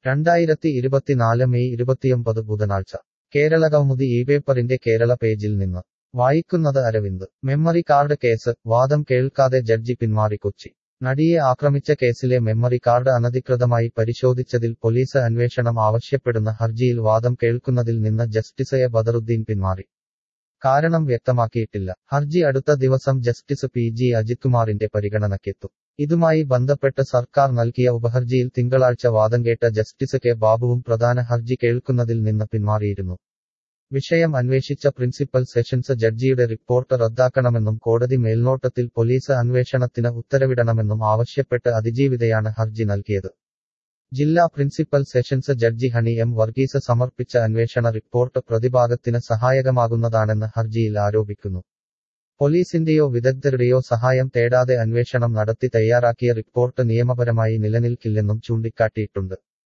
രണ്ടായിരത്തി ഇരുപത്തിനാല് മെയ് ഇരുപത്തിയൊമ്പത് ബുധനാഴ്ച കേരളകൗമുദി ഈ പേപ്പറിന്റെ കേരള പേജിൽ നിന്ന് വായിക്കുന്നത് അരവിന്ദ് മെമ്മറി കാർഡ് കേസ് വാദം കേൾക്കാതെ ജഡ്ജി പിന്മാറി കൊച്ചി നടിയെ ആക്രമിച്ച കേസിലെ മെമ്മറി കാർഡ് അനധികൃതമായി പരിശോധിച്ചതിൽ പോലീസ് അന്വേഷണം ആവശ്യപ്പെടുന്ന ഹർജിയിൽ വാദം കേൾക്കുന്നതിൽ നിന്ന് ജസ്റ്റിസ് എ ബദറുദ്ദീൻ പിന്മാറി കാരണം വ്യക്തമാക്കിയിട്ടില്ല ഹർജി അടുത്ത ദിവസം ജസ്റ്റിസ് പി ജി അജിത് കുമാറിന്റെ പരിഗണനയ്ക്കെത്തും ഇതുമായി ബന്ധപ്പെട്ട് സർക്കാർ നൽകിയ ഉപഹർജിയിൽ തിങ്കളാഴ്ച വാദം കേട്ട ജസ്റ്റിസ് കെ ബാബുവും പ്രധാന ഹർജി കേൾക്കുന്നതിൽ നിന്ന് പിന്മാറിയിരുന്നു വിഷയം അന്വേഷിച്ച പ്രിൻസിപ്പൽ സെഷൻസ് ജഡ്ജിയുടെ റിപ്പോർട്ട് റദ്ദാക്കണമെന്നും കോടതി മേൽനോട്ടത്തിൽ പോലീസ് അന്വേഷണത്തിന് ഉത്തരവിടണമെന്നും ആവശ്യപ്പെട്ട് അതിജീവിതയാണ് ഹർജി നൽകിയത് ജില്ലാ principal sessions judge Honey M Varghese സമർപ്പിച്ച അന്വേഷണ റിപ്പോർട്ട് പ്രതിഭാഗത്തിന് സഹായകമാകുന്നതാണെന്ന് ഹർജിയിൽ ആരോപിക്കുന്നു പോലീസിന്റെയോ വിദഗ്ധരുടെയോ സഹായം തേടാതെ അന്വേഷണം നടത്തി തയ്യാറാക്കിയ റിപ്പോർട്ട് നിയമപരമായി നിലനിൽക്കില്ലെന്നും ചൂണ്ടിക്കാട്ടിയിട്ടുണ്ട്